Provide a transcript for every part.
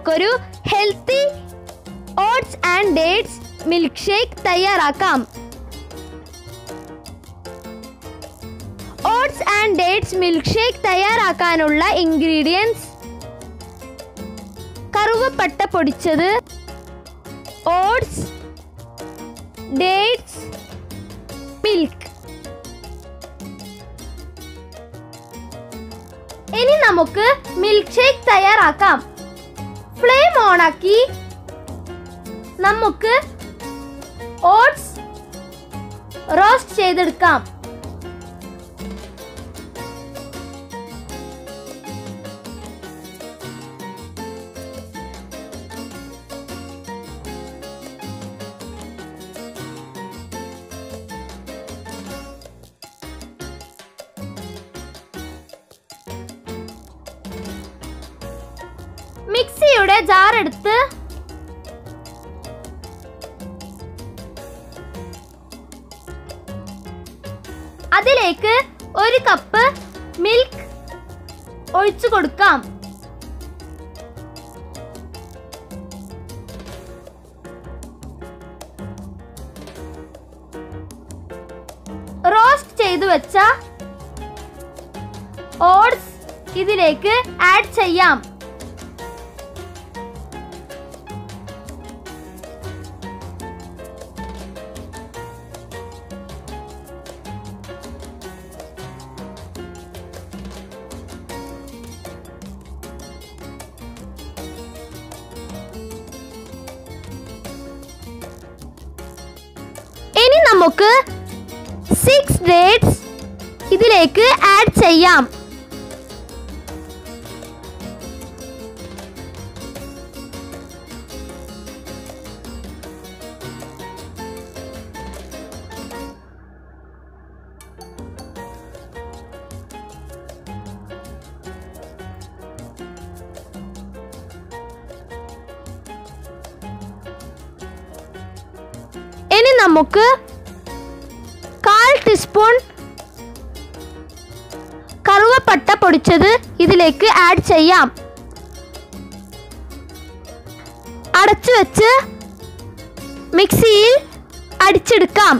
നമുക്കൊരു healthy oats and dates milk shake തയ്യാറാക്കാം oats and dates milk shake തയ്യാറാക്കാനുള്ള ingredients കറുവപ്പട്ട പൊടിച്ചത് ഓട്സ് ഡേറ്റ്സ് മിൽക്ക് ഇനി നമുക്ക് മിൽക്ക് ഷേക്ക് തയ്യാറാക്കാം ഫ്ലെയിം ഓണാക്കി നമുക്ക് ഓട്സ് റോസ്റ്റ് ചെയ്തെടുക്കാം മിക്സിയുടെ ജാർ എടുത്ത് അതിലേക്ക് ഒരു കപ്പ് മിൽക്ക് ഒഴിച്ചു കൊടുക്കാം റോസ്റ്റ് ചെയ്തു വെച്ച ഓട്സ് ഇതിലേക്ക് ആഡ് ചെയ്യാം ഇനി നമുക്ക് സിക്സ് ഡേറ്റ്സ് ഇതിലേക്ക് ആഡ് ചെയ്യാം ഇനി നമുക്ക് കാൽ ടീസ്പൂൺ കറുവപ്പട്ട പൊടിച്ചത് ഇതിലേക്ക് ആഡ് ചെയ്യാം അടച്ചു വെച്ച് മിക്സിയിൽ അടിച്ചെടുക്കാം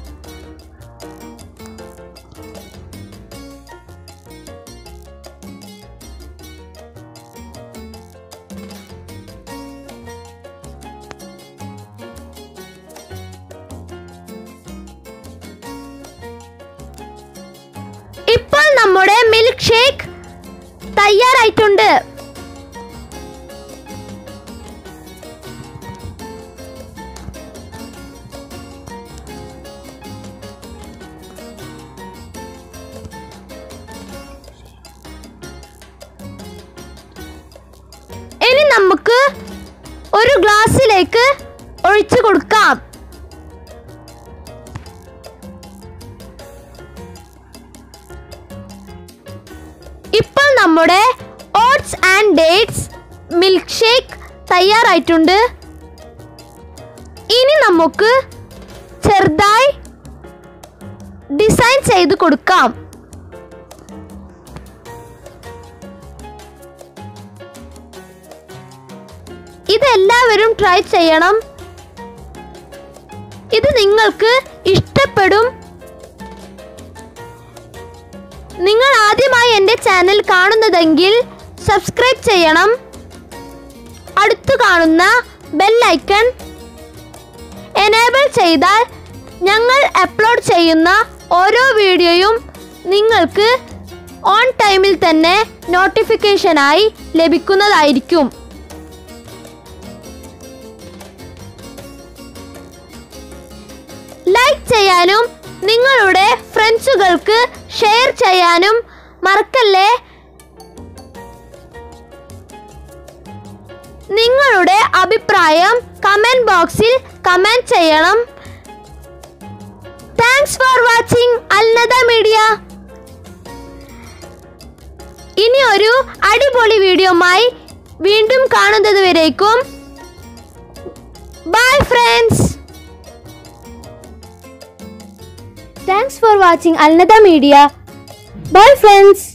ഇപ്പോൾ നമ്മുടെ മിൽക്ക് ഷേക്ക് തയ്യാറായിട്ടുണ്ട് ഇനി നമുക്ക് ഒരു ഗ്ലാസ്സിലേക്ക് ഒഴിച്ചു കൊടുക്കാം ഇപ്പോൾ നമ്മുടെ oats and dates milk shake തയ്യാറായിട്ടുണ്ട് ഇനി നമുക്ക് ചെറുതായി ഡിസൈൻ ചെയ്ത് കൊടുക്കാം ഇതെല്ലാവരും ട്രൈ ചെയ്യണം ഇത് നിങ്ങൾക്ക് ഇഷ്ടപ്പെടും നിങ്ങൾ ആദ്യമായി എൻ്റെ ചാനൽ കാണുന്നതെങ്കിൽ സബ്സ്ക്രൈബ് ചെയ്യണം അടുത്തു കാണുന്ന ബെൽ ഐക്കൺ എനേബിൾ ചെയ്താൽ ഞങ്ങൾ അപ്ലോഡ് ചെയ്യുന്ന ഓരോ വീഡിയോയും നിങ്ങൾക്ക് ഓൺ ടൈമിൽ തന്നെ നോട്ടിഫിക്കേഷനായി ലഭിക്കുന്നതായിരിക്കും ലൈക്ക് ചെയ്യാനും നിങ്ങളുടെ ഫ്രണ്ട്സുകൾക്ക് ഷെയർ ചെയ്യാനും മറക്കല്ലേ നിങ്ങളുടെ അഭിപ്രായം കമന്റ് ബോക്സിൽ കമന്റ് ചെയ്യണം thanks for watching Alnada media ഇനി ഒരു അടിപൊളി വീഡിയോമായി വീണ്ടും കാണുന്നത് വരേക്കും bye friends thanks for watching Alnada media bye friends